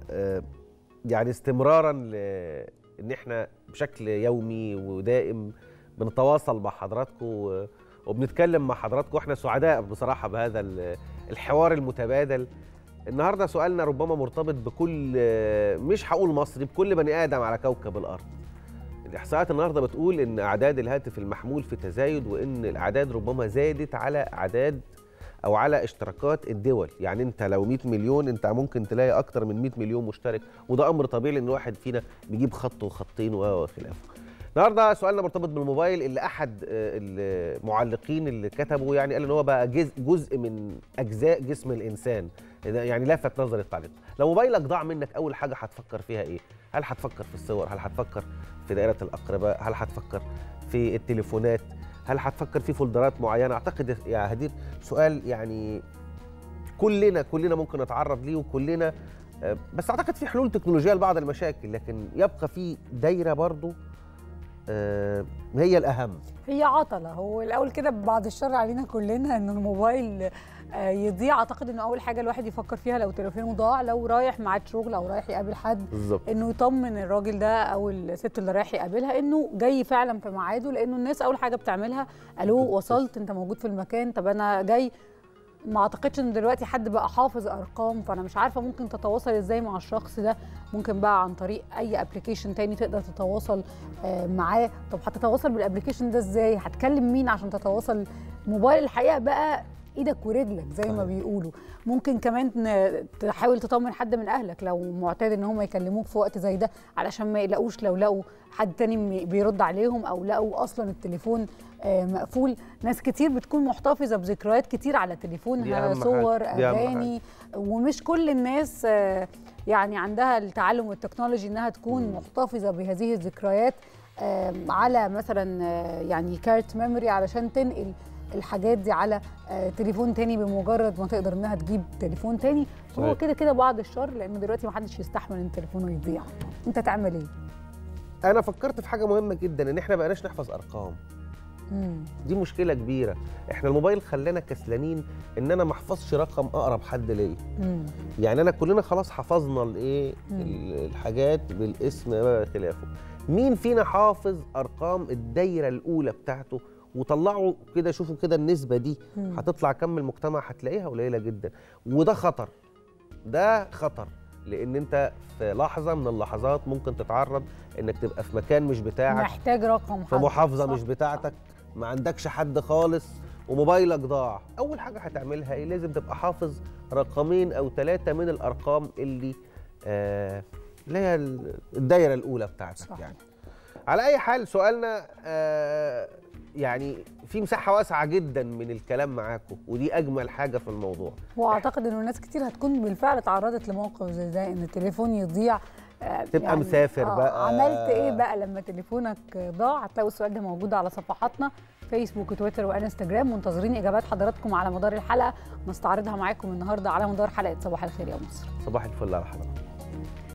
آه، يعني استمرارا ل ان احنا بشكل يومي ودائم بنتواصل مع حضراتكم و- وبنتكلم مع حضراتكم واحنا سعداء بصراحه بهذا ال- الحوار المتبادل النهارده سؤالنا ربما مرتبط بكل آه، مش هقول مصري بكل بني ادم على كوكب الارض الاحصاءات النهارده بتقول ان اعداد الهاتف المحمول في تزايد وان الاعداد ربما زادت على اعداد او على اشتراكات الدول يعني انت لو 100 مليون انت ممكن تلاقي اكتر من 100 مليون مشترك وده امر طبيعي لان الواحد فينا بيجيب خط وخطين وخلافه النهارده سؤالنا مرتبط بالموبايل اللي احد آه، المعلقين اللي كتبوا يعني قال ان هو بقى جزء, جزء من اجزاء جسم الانسان ده يعني لفت نظر التعليق لو موبايلك ضاع منك اول حاجه هتفكر فيها ايه هل هتفكر في الصور هل هتفكر في دائره الاقرباء هل هتفكر في التليفونات هل هتفكر في فولدرات معينه اعتقد يا هدير سؤال يعني كلنا كلنا ممكن نتعرض ليه وكلنا آه، بس اعتقد في حلول تكنولوجيه لبعض المشاكل لكن يبقى في دايره برضو آه، هي الاهم هي عطلة هو الأول كده بعد الشر علينا كلنا إن الموبايل آه، يضيع أعتقد إنه أول حاجة الواحد يفكر فيها لو تليفونه ضاع لو رايح ميعاد شغل أو رايح يقابل حد بالظبط إنه يطمن الراجل ده أو الست اللي رايح يقابلها إنه جاي فعلا في ميعاده لأنه الناس أول حاجة بتعملها ألو وصلت أنت موجود في المكان طب أنا جاي ما اعتقدش ان دلوقتي حد بقى حافظ ارقام فانا مش عارفه ممكن تتواصل ازاي مع الشخص ده ممكن بقى عن طريق اي ابلكيشن تاني تقدر تتواصل آه، معاه طب هتتواصل بالابلكيشن ده ازاي هتكلم مين عشان تتواصل موبايل الحقيقه بقى ايدك ورجلك زي ما صحيح. بيقولوا ممكن كمان ن- تحاول تطمن حد من اهلك لو معتاد ان هم يكلموك في وقت زي ده علشان ما يلاقوش لو لقوا حد تاني م- بيرد عليهم او لقوا اصلا التليفون آه، مقفول ناس كتير بتكون محتفظه بذكريات كتير على دي تليفونها أهم صور حاجة. دي أهم اغاني ومش كل الناس آه، يعني عندها التعلم والتكنولوجي انها تكون محتفظه بهذه الذكريات آه، على مثلا آه، يعني كارت ميموري علشان تنقل الحاجات دي على آه، تليفون تاني بمجرد ما تقدر انها تجيب تليفون تاني هو صحيح. كده كده بعد الشر لان دلوقتي ما حدش يستحمل ان تليفونه يضيع انت تعمل ايه انا فكرت في حاجه مهمه جدا ان احنا بقناش نحفظ ارقام مم. دي مشكله كبيره احنا الموبايل خلانا كسلانين ان انا ما احفظش رقم اقرب حد ليا مم. يعني انا كلنا خلاص حفظنا الايه مم. ال- الحاجات بالاسم وخلافه مين فينا حافظ ارقام الدايره الاولى بتاعته وطلعوا كده شوفوا كده النسبه دي مم. هتطلع كم المجتمع هتلاقيها قليله جدا وده خطر ده خطر لان انت في لحظه من اللحظات ممكن تتعرض انك تبقى في مكان مش بتاعك محتاج رقم في حد. محافظه صح. مش بتاعتك ما عندكش حد خالص وموبايلك ضاع اول حاجه هتعملها ايه لازم تبقى حافظ رقمين او ثلاثه من الارقام اللي آه اللي هي ال- الدايره الاولى بتاعتك صح. يعني على اي حال سؤالنا آه يعني في مساحه واسعه جدا من الكلام معاكم ودي اجمل حاجه في الموضوع واعتقد انه ناس كتير هتكون بالفعل تعرضت لموقف زي ده ان التليفون يضيع آه، تبقى مسافر آه، بقى. عملت ايه بقى لما تليفونك ضاع هتلاقوا السؤال ده موجود على صفحاتنا فيسبوك وتويتر وانستجرام منتظرين اجابات حضراتكم على مدار الحلقه نستعرضها معاكم النهارده على مدار حلقه صباح الخير يا مصر صباح الفل على حضرتك